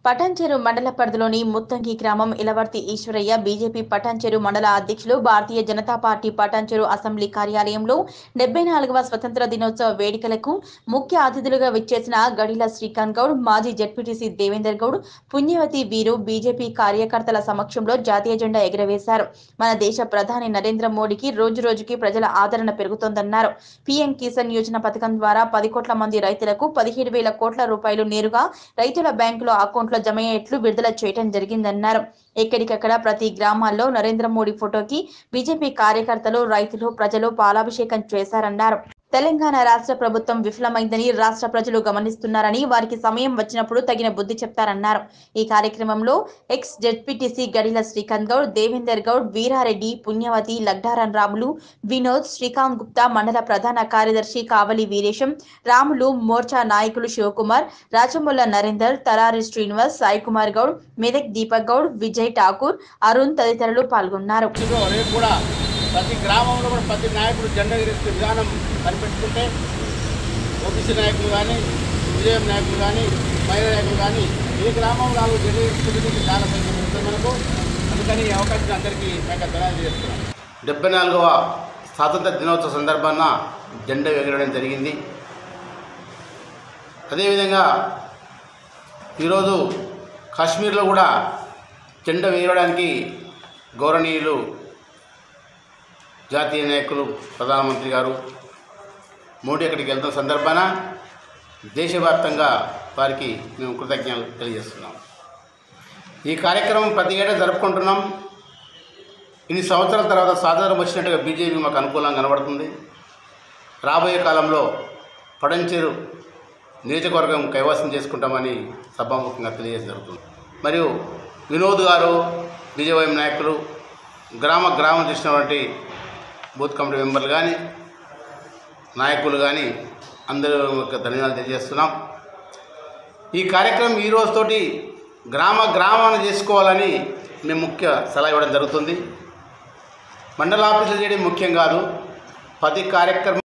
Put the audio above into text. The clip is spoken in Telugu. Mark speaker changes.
Speaker 1: పటాన్చెరు మండల పరిధిలోని ముత్తంగి గ్రామం ఇలవర్తి ఈశ్వరయ్య బీజేపీ పటాన్చెరు మండల అధ్యక్షులు భారతీయ జనతా పార్టీ పటాన్చెరు అసెంబ్లీ కార్యాలయంలో డెబ్బై నాలుగవ స్వతంత్ర దినోత్సవ వేడుకలకు ముఖ్య అతిథులుగా విచ్చేసిన గడిల శ్రీకాంత్ గౌడ్ మాజీ జడ్పీటీసీ దేవేందర్ గౌడ్ పుణ్యవతి వీరు బీజేపీ కార్యకర్తల సమక్షంలో జాతీయ జెండా ఎగురవేశారు మన దేశ ప్రధాని నరేంద్ర మోడీకి రోజు రోజుకి ప్రజల ఆదరణ పెరుగుతోందన్నారు పీఎం కిసాన్ యోజన పథకం ద్వారా పది కోట్ల మంది రైతులకు పదిహేడు వేల కోట్ల రూపాయలు నేరుగా రైతుల బ్యాంకులో అకౌంట్లో జమ అయ్యేట్లు విడుదల చేయడం జరిగిందన్నారు ఎక్కడికక్కడ ప్రతి గ్రామాల్లో నరేంద్ర మోడీ ఫోటోకి బీజేపీ కార్యకర్తలు రైతులు ప్రజలు పాలాభిషేకం చేశారన్నారు తెలంగాణ రాష్ట్ర ప్రభుత్వం విఫలమైందని రాష్ట్ర ప్రజలు గమనిస్తున్నారని వారికి సమయం వచ్చినప్పుడు తగిన బుద్ధి చెప్తారన్నారు ఈ కార్యక్రమంలో ఎక్స్ జెడ్పీటీసీ గడిల శ్రీకాంత్ గౌడ్ దేవేందర్ గౌడ్ వీరారెడ్డి పుణ్యవతి లగ్డారన్ రాములు వినోద్ శ్రీకాంత్ గుప్తా మండల ప్రధాన కార్యదర్శి కావలి వీరేశం రాములు మోర్చా నాయకులు శివకుమార్ రాచముల్ల నరేందర్ తరారి శ్రీనివాస్ సాయి కుమార్ గౌడ్ మెదక్ దీపక్ గౌడ్ విజయ్ ఠాకూర్ అరుణ్ తదితరులు పాల్గొన్నారు
Speaker 2: ఇదిగో రేపు కూడా ప్రతి గ్రామంలో కూడా ప్రతి నాయకుడు జెండా ఎగిరిస్తే విధానం కనిపెట్టుకుంటే ఓబీసీ నాయకులు కానీ విజయం నాయకులు కానీ మహిళా నాయకులు కానీ ఏ గ్రామంలో వాళ్ళు జెండా ఎగిరిస్తుంది చాలా సంఖ్య ఉంటుంది మనకు అందుకని ఈ అవకాశం అందరికీ మేము తెలియజేస్తున్నాం డెబ్బై నాలుగవ స్వాతంత్ర దినోత్సవ సందర్భాన జెండా ఎగరడం జరిగింది అదేవిధంగా ఈరోజు కాశ్మీర్లో కూడా జెండా వేయడానికి గౌరవనీయులు జాతీయ నాయకులు ప్రధానమంత్రి గారు మోడీ అక్కడికి వెళ్తున్న సందర్భాన దేశవ్యాప్తంగా వారికి మేము కృతజ్ఞతలు తెలియజేస్తున్నాం ఈ కార్యక్రమం ప్రతి ఏటా జరుపుకుంటున్నాం ఇన్ని సంవత్సరాల తర్వాత స్వాతంత్రం వచ్చినట్టుగా బీజేపీ మాకు అనుకూలంగా కనబడుతుంది రాబోయే కాలంలో పడంచేరు నియోజకవర్గం కైవసం చేసుకుంటామని సభాముఖంగా తెలియజేసి జరుగుతుంది మరియు వినోద్ గారు విజయవయం నాయకులు గ్రామ గ్రామం చేసినటువంటి బూత్ కమిటీ మెంబర్లు కానీ నాయకులు కానీ అందరూ యొక్క ధన్యవాదాలు తెలియజేస్తున్నాం ఈ కార్యక్రమం ఈ రోజుతోటి గ్రామ గ్రామాన్ని చేసుకోవాలని మేము ముఖ్య సలహా ఇవ్వడం జరుగుతుంది మండల ఆఫీసులు చేయడం ముఖ్యం కాదు ప్రతి కార్యక్రమం